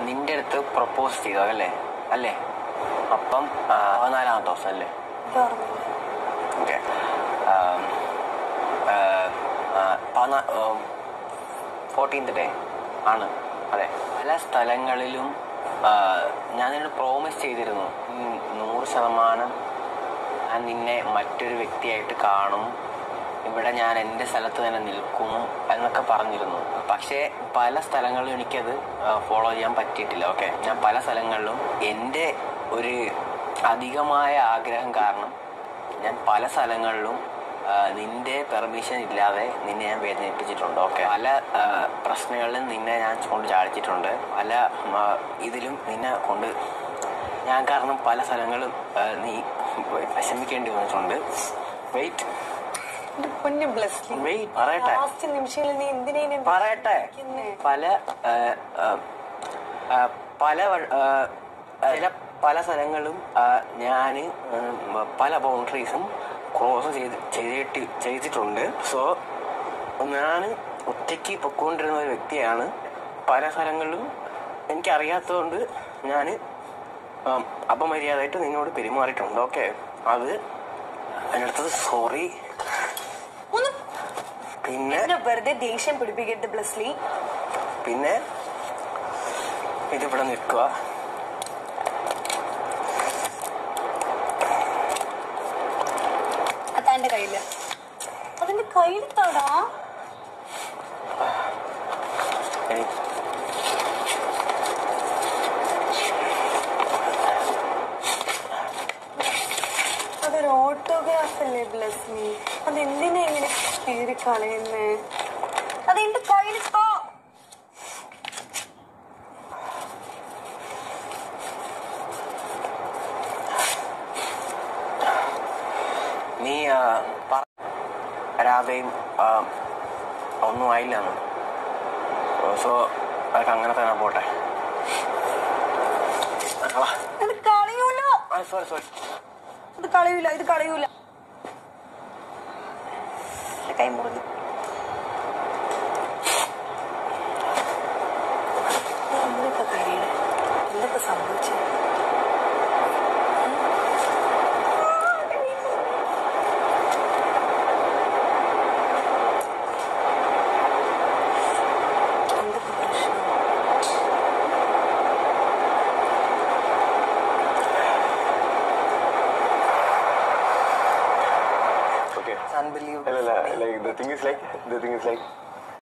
നിന്റെ അടുത്ത് പ്രപ്പോസ് ചെയ്തു അല്ലേ അല്ലേ അപ്പം ആ, പതിനാലാമത്തെ ദിവസം അല്ലേ എനിക്ക് ഓർമ്മയില്ല ഓക്കെ ഫോർട്ടീൻത് ഡേ ആണ് അതെ പല സ്ഥലങ്ങളിലും ആ, ഞാൻ നിന്നോട് പ്രോമിസ് ചെയ്തിരുന്നു ഉം, നൂറ് ശതമാനം ഞാൻ നിന്നെ മറ്റൊരു വ്യക്തിയായിട്ട് കാണും ഇവിടെ ഞാൻ എൻ്റെ സ്ഥലത്ത് തന്നെ നിൽക്കും എന്നൊക്കെ പറഞ്ഞിരുന്നു പക്ഷേ പല സ്ഥലങ്ങളിലും എനിക്കത് ഫോളോ ചെയ്യാൻ പറ്റിയിട്ടില്ല ഓക്കെ ഞാൻ പല സ്ഥലങ്ങളിലും എൻ്റെ ഒരു അധികമായ ആഗ്രഹം കാരണം ഞാൻ പല സ്ഥലങ്ങളിലും ആ, നിന്റെ പെർമിഷൻ ഇല്ലാതെ നിന്നെ ഞാൻ വേദനിപ്പിച്ചിട്ടുണ്ട് ഓക്കെ പല ആ, പ്രശ്നങ്ങളിലും നിന്നെ ഞാൻ കൊണ്ട് ചാടിച്ചിട്ടുണ്ട് പല ആ, ഇതിലും നിന്നെ കൊണ്ട് ഞാൻ കാരണം പല സ്ഥലങ്ങളും ആ, നീ വിഷമിക്കേണ്ടി വന്നിട്ടുണ്ട് വെയിറ്റ് എന്റെ പൊന്നു ബ്ലസ്ലി വെയിറ്റ് പറയട്ടെ ലാസ്റ്റ് നിമിഷങ്ങളിൽ നീ എന്തിനാ എന്നെ പറയട്ടെ വിളിക്കുന്നെ? പല ആ, ആ, ആ, പല വ- ആ, ചില പല സ്ഥലങ്ങളും ഞാൻ പല ബൗണ്ടറീസും ക്രോസ് ചെയ്ത് ചെയ്തിട്ട് ചെയ്തിട്ടുണ്ട് സോ ഞാൻ ഒറ്റയ്ക്ക് പൊക്കോണ്ടിരുന്ന ഒരു വ്യക്തിയാണ് പല സ്ഥലങ്ങളിലും എനിക്കറിയാത്തതുകൊണ്ട് ഞാൻ അപമര്യാദയായിട്ട് നിന്നോട് പെരുമാറിയിട്ടുണ്ട് ഓക്കെ അത് എൻ്റെ അടുത്തത് സോറി ഒന്ന് പിന്നെ എന്നെ വെറുതെ ദേഷ്യം പിടിപ്പിക്കരുത് ബ്ലസ്ലി പിന്നെ ഇതിവിടെ നിൽക്കുക അതാ കയ്യില് അതിന്റെ കയ്യിലെത്താടാ ഇനി അതൊരു ഓട്ടോഗ്രാഫ് അല്ലേ ബ്ലസ്ലി അതെന്തിനാ ഇങ്ങനെ കീറി കളയുന്നേ അതെന്റെ കയ്യിലെത്തോ നീ ആ, പറ രാധയും ആ, ഒന്നും ആയില്ലെന്ന് സോ അതൊക്കെ അങ്ങനെ തന്നെ പോട്ടെ അത് കളയൂലോ സോറി സോറി ഇത് കളയൂല ഇത് കളയൂല എന്റെ കൈ മുറിഞ്ഞു എന്തൊക്കെ കാര്യമാണ് എന്തൊക്കെ സംഭവിച്ചു എന്തൊക്കെ പ്രശ്നം Okay. അൺബിലീവ് അല്ലല്ല, like the thing is like the thing is like